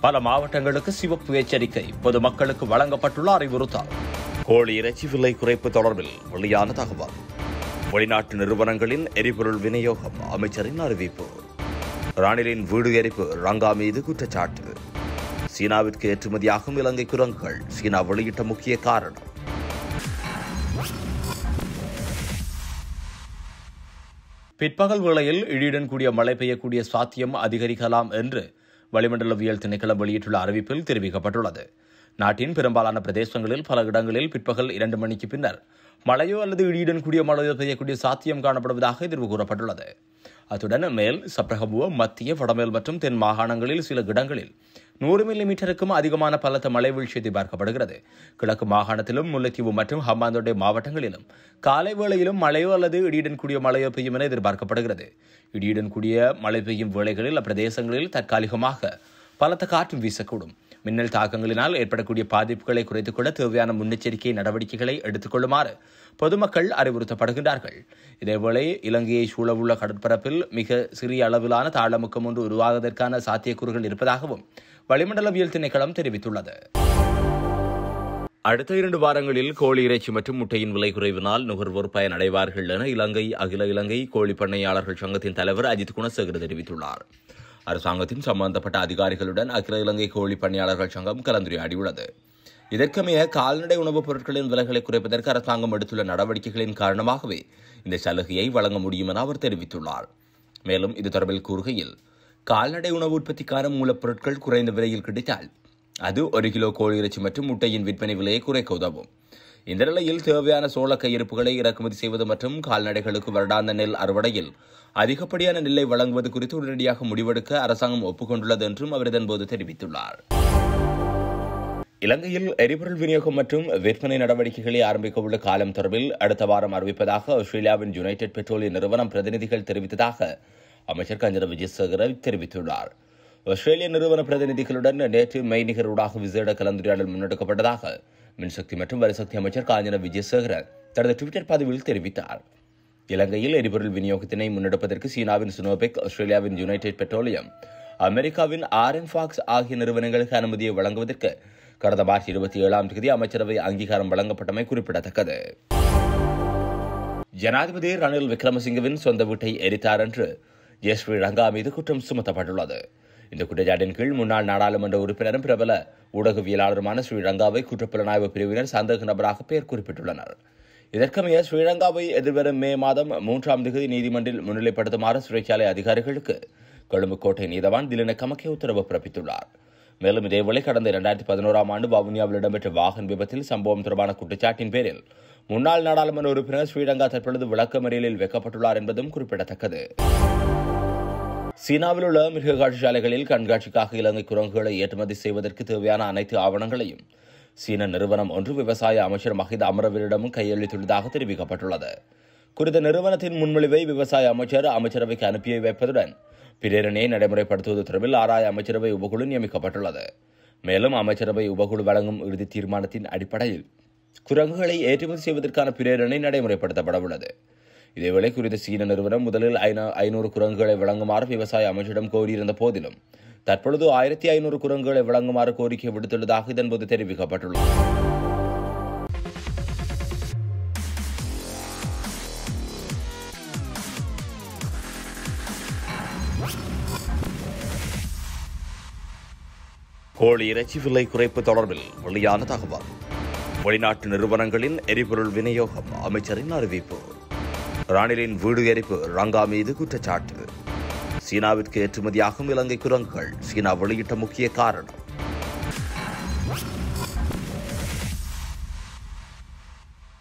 பல மாவட்டங்களுக்கு சிவப்பு எச்சரிக்கை பொதுமக்களுக்கு வழங்கப்பட்டுள்ள அறிவுறுத்தல் கோழி இறைச்சி விலை குறைப்பு தொடர்பில் வெளியான தகவல் வெளிநாட்டு நிறுவனங்களின் எரிபொருள் விநியோகம் அமைச்சரின் அறிவிப்பு ராணிலின் வீடு எரிப்பு ரங்கா மீது குற்றச்சாட்டு சீனாவிற்கு ஏற்றுமதியாகும் இலங்கை குரங்குகள் சீனா வெளியிட்ட முக்கிய காரணம் பிற்பகல் வேளையில் இடியுடன் கூடிய மழை பெய்யக்கூடிய சாத்தியம் அதிகரிக்கலாம் என்று வளிமண்டலவியல் திணைக்களம் வெளியிட்டுள்ள அறிவிப்பில் தெரிவிக்கப்பட்டுள்ளது நாட்டின் பெரும்பாலான பிரதேசங்களில் பல இடங்களில் பிற்பகல் இரண்டு மணிக்கு பின்னர் மழையோ அல்லது இடியுடன் கூடிய மழையோ பெய்யக்கூடிய சாத்தியம் காணப்படுவதாக எதிர்வு கூறப்பட்டுள்ளது அத்துடன் மேல் சப்ரகமுவ மத்திய வடமேல் மற்றும் தென் மாகாணங்களில் சில இடங்களில் நூறு மில்லிமீட்டருக்கும் அதிகமான பலத்த மழை வீழ்ச்சி எதிர்பார்க்கப்படுகிறது கிழக்கு மாகாணத்திலும் முல்லைத்தீவு மற்றும் ஹம்பாந்தோட்டை மாவட்டங்களிலும் காலை வேளையிலும் மழையோ அல்லது இடியுடன் கூடிய மழையோ பெய்யும் என எதிர்பார்க்கப்படுகிறது இடியுடன் கூடிய மழை பெய்யும் வேளைகளில் அப்பிரதேசங்களில் தற்காலிகமாக பலத்த காற்றும் வீசக்கூடும் மின்னல் தாக்கங்களினால் ஏற்படக்கூடிய பாதிப்புகளை குறைத்துக் கொள்ள தேவையான முன்னெச்சரிக்கை நடவடிக்கைகளை எடுத்துக் கொள்ளுமாறு பொதுமக்கள் அறிவுறுத்தப்படுகின்றார்கள் இதேவேளை இலங்கையை சூழவுள்ள கடற்பரப்பில் மிக சிறிய அளவிலான தாளமுக்கம் ஒன்று உருவாவதற்கான சாத்தியக்கூறுகள் இருப்பதாகவும் வளிமண்டலவியல் திணைக்களம் தெரிவித்துள்ளது அடுத்த இரண்டு வாரங்களில் கோழி இறைச்சி மற்றும் முட்டையின் விலை குறைவினால் நுகர்வோர் பயனடைவார்கள் என இலங்கை அகில இலங்கை கோழி பண்ணையாளர்கள் சங்கத்தின் தலைவர் அஜித் குணசேகர் தெரிவித்துள்ளார் அரசாங்கத்தின் சம்பந்தப்பட்ட அதிகாரிகளுடன் அகில இலங்கை கோழி பண்ணையாளர்கள் சங்கம் கலந்துரையாடியுள்ளது இதற்கமைய கால்நடை உணவுப் பொருட்களின் விலைகளை குறைப்பதற்கு அரசாங்கம் எடுத்துள்ள நடவடிக்கைகளின் காரணமாகவே இந்த சலுகையை வழங்க முடியும் என அவர் தெரிவித்துள்ளார் மேலும் இது தொடர்பில் கூறுகையில் கால்நடை உணவு உற்பத்திக்கான மூலப்பொருட்கள் குறைந்த விலையில் கிடைத்தால் அது ஒரு கிலோ கோழி இறைச்சி மற்றும் முட்டையின் விற்பனை விலையை குறைக்க உதவும் இந்த நிலையில் தேவையான சோள கையிருப்புகளை இறக்குமதி செய்வது மற்றும் கால்நடைகளுக்கு வருடாந்த நெல் அறுவடையில் அதிகப்படியான நெல்லை வழங்குவது குறித்து உடனடியாக முடிவெடுக்க அரசாங்கம் ஒப்புக்கொண்டுள்ளது என்றும் அவர் இதன்போது தெரிவித்துள்ளார் இலங்கையில் எரிபொருள் விநியோகம் மற்றும் விற்பனை நடவடிக்கைகளை ஆரம்பிக்க உள்ள காலம் தொடர்பில் அடுத்த வாரம் அறிவிப்பதாக ஆஸ்திரேலியாவின் யுனைடெட் பெட்ரோலிய நிறுவனம் பிரதிநிதிகள் தெரிவித்ததாக அமைச்சர் கஞ்சன விஜயசேகர தெரிவித்துள்ளார் ஆஸ்திரேலிய நிறுவன பிரதிநிதிகளுடன் நேற்று மெய்நிகர் ஊடாக விசேட கலந்துரையாடல் முன்னெடுக்கப்பட்டதாக மின்சக்தி மற்றும் வரிசக்தி அமைச்சர் காஞ்சன விஜயசேகர தனது டுவிட்டர் பதிவில் தெரிவித்தார் இலங்கையில் எரிபொருள் விநியோகத்தினை முன்னெடுப்பதற்கு சீனாவின் சுனோபெக் ஆஸ்திரேலியாவின் யுனைடெட் பெட்ரோலியம் அமெரிக்காவின் ஆர்என் ஃபாக்ஸ் ஆகிய நிறுவனங்களுக்கு அனுமதியை வழங்குவதற்கு கடந்த மார்ச் இருபத்தி ஏழாம் தேதி அமைச்சரவை அங்கீகாரம் வழங்கப்பட்டமை குறிப்பிடத்தக்கது ஜனாதிபதி ரணில் விக்ரமசிங்கவின் சொந்த வீட்டை எரித்தார் என்று ஜெய் ஸ்ரீரங்கா மீது குற்றம் சுமத்தப்பட்டுள்ளது இந்த குற்றச்சாட்டின் கீழ் முன்னாள் நாடாளுமன்ற உறுப்பினரும் பிரபல ஊடகவியலாளருமான ஸ்ரீரங்காவை குற்றப்புலனாய்வு பிரிவினர் சந்தேக நபராக பெயர் குறிப்பிட்டுள்ளனர் இதற்கமைய ஸ்ரீலங்காவை எதிர்வரும் மே மாதம் மூன்றாம் தேதி நீதிமன்றில் முன்னிலைப்படுத்துமாறு சிறைச்சாலை அதிகாரிகளுக்கு கொழும்பு கோட்டை நீதவான் திலின கமக்கே உத்தரவு பிறப்பித்துள்ளார் மேலும் இதேவேளை கடந்த இரண்டாயிரத்தி பதினோராம் ஆண்டு வவுனியாவில் இடம்பெற்ற வாகன விபத்தில் சம்பவம் தொடர்பான குற்றச்சாட்டின் பேரில் முன்னாள் நாடாளுமன்ற உறுப்பினர் ஸ்ரீலங்கா தற்பொழுது விளக்கமறியலில் வைக்கப்பட்டுள்ளார் என்பதும் குறிப்பிடத்தக்கது சீனாவில் உள்ள மிருக காட்சிசாலைகளில் கண்காட்சிக்காக இலங்கை குரங்குகளை ஏற்றுமதி செய்வதற்கு தேவையான அனைத்து ஆவணங்களையும் சீன நிறுவனம் ஒன்று விவசாய அமைச்சர் மஹித் அமரவீரிடமும் கையளித்துள்ளதாக தெரிவிக்கப்பட்டுள்ளது குறித்த நிறுவனத்தின் முன்மொழிவை விவசாய அமைச்சர் அமைச்சரவைக்கு அனுப்பி வைப்பதுடன் பிரேரணையை நடைமுறைப்படுத்துவது தொடர்பில் ஆராய அமைச்சரவை உபகுழு நியமிக்கப்பட்டுள்ளது மேலும் அமைச்சரவை உபகுழு வழங்கும் இறுதி தீர்மானத்தின் அடிப்படையில் குரங்குகளை ஏற்றுமதி செய்வதற்கான பிரேரணை நடைமுறைப்படுத்தப்பட உள்ளது இதேவேளை குறித்த சீன நிறுவனம் முதலில் ஐநூறு குரங்குகளை வழங்குமாறு விவசாய அமைச்சரிடம் கோரியிருந்த போதிலும் தற்பொழுது ஆயிரத்தி ஐநூறு குரங்குகளை வழங்குமாறு கோரிக்கை விடுத்துள்ளதாக இதன்போது தெரிவிக்கப்பட்டுள்ளது கோழி இறைச்சி விலை குறைப்பு தொடர்பில் வெளியான தகவல் வெளிநாட்டு நிறுவனங்களின் எரிபொருள் விநியோகம் அமைச்சரின் அறிவிப்பு ராணிலின் வீடு எரிப்பு ரங்கா மீது குற்றச்சாட்டு சீனாவிற்கு ஏற்றுமதியாகும் இலங்கை குரங்குகள் சீனா வெளியிட்ட முக்கிய காரணம்